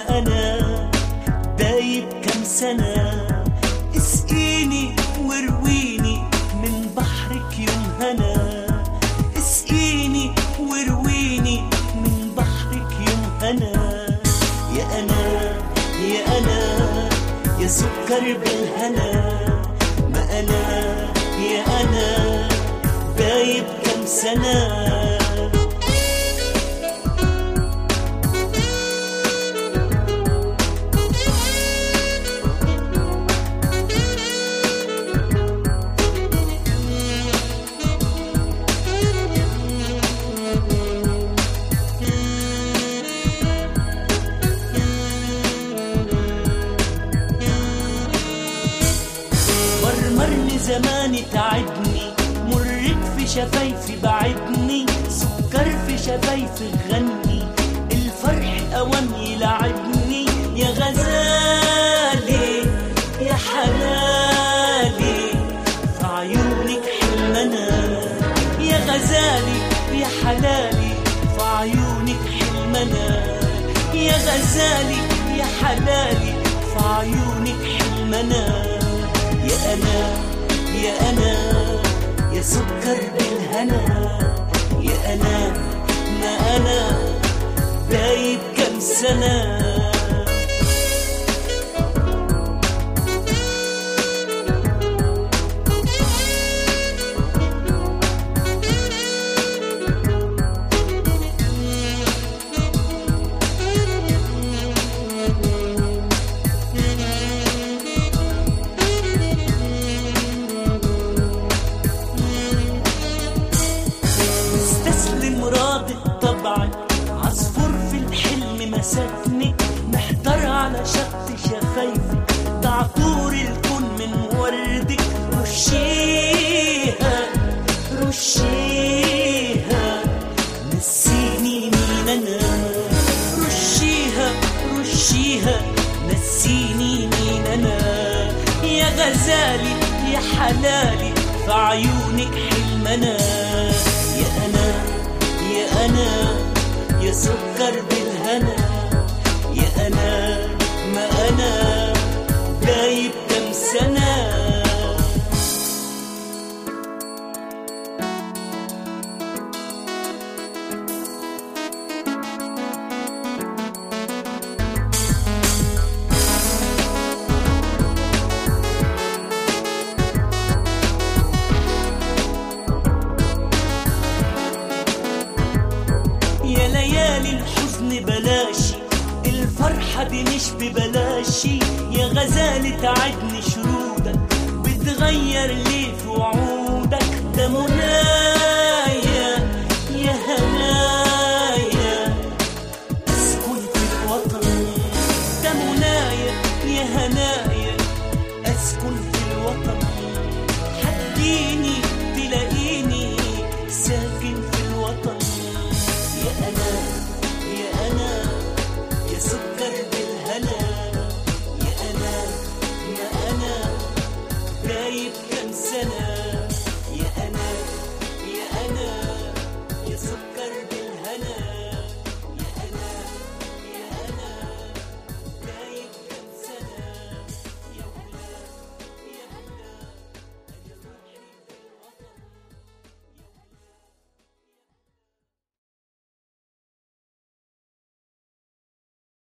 ما أنا دايب كم سنة اسقيني وارويني من بحرك يوم هنا اسقيني وارويني من بحرك يوم هنا يا أنا يا أنا يا سكر بالهنا ما أنا يا أنا دايب كم سنة مرمرني زماني تعبني مرت في شفايفي بعدني سكر في شفايفي غني الفرح اوام يلعبني يا غزالي يا حلالي في عيونك حلمنا يا غزالي يا حلالي في عيونك حلمنا يا غزالي يا حلالي في عيونك حلمنا يا أنا يا أنا يا سكر بالهنا يا أنا ما أنا دايب كم سنة مستسلم راضي طبعا عصفور في الحلم مسكني محتار على شط شفايفي تعطور الكون من وردك رشيها رشيها نسيني مين انا رشيها رشيها نسيني مين انا يا غزالي يا حلالي في عيونك حلمنا يا انا يا انا يا سكر بالهنا يا انا ما انا دايب كم سنه يا ليالي الحزن بلاشي الفرحة دي مش ببلاشي يا غزالة تعدني شرودك بتغير ليه في وعودك ده منايا يا هنايا اسكن في الوطن ده منايا يا هنايا اسكن في